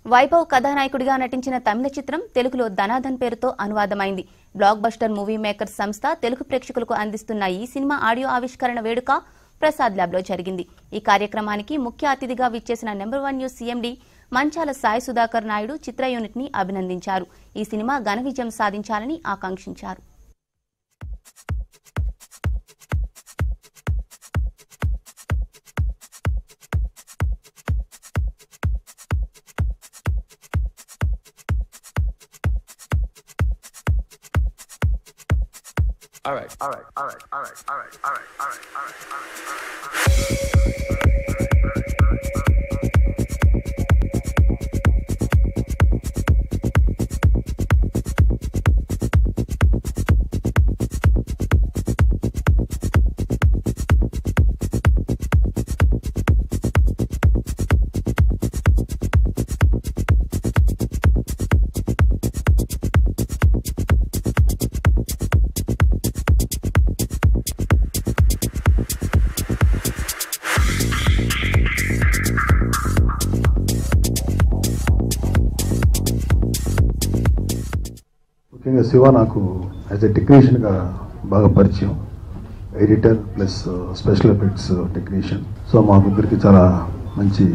వైభవ్ కథానాయకుడిగా నటించిన తమిళ చిత్రం తెలుగులో ధనాధన్ పేరుతో అనువాదమైంది బ్లాక్ బస్టర్ మూవీ మేకర్స్ సంస్థ తెలుగు ప్రేక్షకులకు అందిస్తున్న ఈ సినిమా ఆడియో ఆవిష్కరణ వేడుక ప్రసాద్ ల్యాబ్ లో జరిగింది ఈ కార్యక్రమానికి ముఖ్య అతిథిగా విచ్చేసిన number one news CMD Manchala Sai Sudhakar Naidu చిత్ర యూనిట్ ని అభినందించారు ఈ సినిమా ఘన విజయం సాధించాలని ఆకాంక్షించారు All right, all right, all right, all right, all right, all right, all right, all right, all right, all right. ముఖ్యంగా శివ నాకు యాజ్ ఎ టెక్నీషియన్గా బాగా పరిచయం editor plus special effects technician so మా ఇద్దరికి చాలా మంచి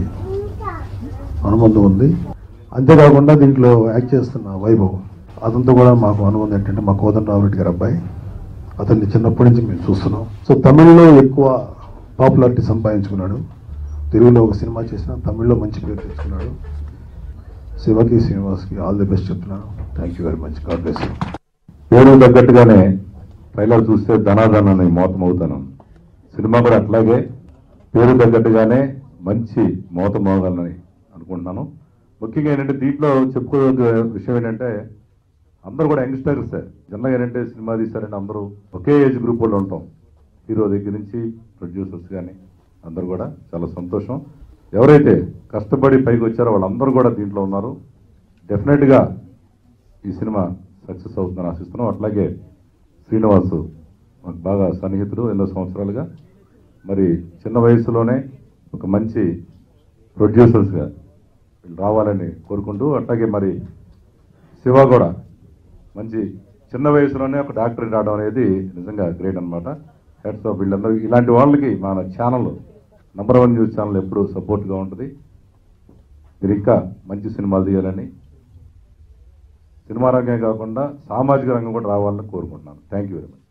అనుబంధం ఉంది అంతేకాకుండా దీంట్లో యాక్ట్ చేస్తున్న వైభవ్ అతనితో కూడా మాకు అనుబంధం ఏంటంటే మా కోదండరావు రెడ్డి గారి అబ్బాయి అతన్ని చిన్నప్పటి నుంచి మేము చూస్తున్నాం సో తమిళ్లో ఎక్కువ పాపులారిటీ సంపాదించుకున్నాడు తెలుగులో ఒక సినిమా చేసిన తమిళ్లో మంచి పేరు తెచ్చుకున్నాడు శివకి శ్రీనివాస్కి ఆల్ ది బెస్ట్ చెప్తున్నాను thank you very much God bless you పేరు తగ్గట్టుగానే ట్రైలర్ చూస్తే ధనాధనాన్ని మోతం అవుతాను సినిమా కూడా అట్లాగే పేరు తగ్గట్టుగానే మంచి మోతం మోగాలని అనుకుంటున్నాను ముఖ్యంగా ఏంటంటే దీంట్లో చెప్పుకోదగ్గ విషయం ఏంటంటే అందరూ కూడా యంగ్స్టర్స్ జనరల్గా ఏంటంటే సినిమా తీశారంటే అందరూ ఒకే ఏజ్ గ్రూప్ వాళ్ళు ఉంటాం హీరో దగ్గర నుంచి ప్రొడ్యూసర్స్ కానీ అందరూ కూడా చాలా సంతోషం ఎవరైతే కష్టపడి పైకి వచ్చారో వాళ్ళందరూ కూడా దీంట్లో ఉన్నారు డెఫినెట్గా ఈ సినిమా సక్సెస్ అవుతుందని ఆశిస్తున్నాం అట్లాగే శ్రీనివాస్ మాకు బాగా సన్నిహితుడు ఎన్నో సంవత్సరాలుగా మరి చిన్న వయసులోనే ఒక మంచి ప్రొడ్యూసర్స్గా వీళ్ళు రావాలని కోరుకుంటూ అట్లాగే మరి శివ కూడా మంచి చిన్న వయసులోనే ఒక డాక్టర్ రావడం అనేది నిజంగా గ్రేట్ అనమాట హెడ్స్ ఆఫ్ వీళ్ళందరూ ఇలాంటి వాళ్ళకి మన channel number one news channel ఎప్పుడూ సపోర్ట్గా ఉంటుంది మీరు ఇంకా మంచి సినిమాలు తీయాలని సినిమా రంగమే కాకుండా సామాజిక రంగం కూడా రావాలని కోరుకుంటున్నాను థ్యాంక్ యూ వెరీ మచ్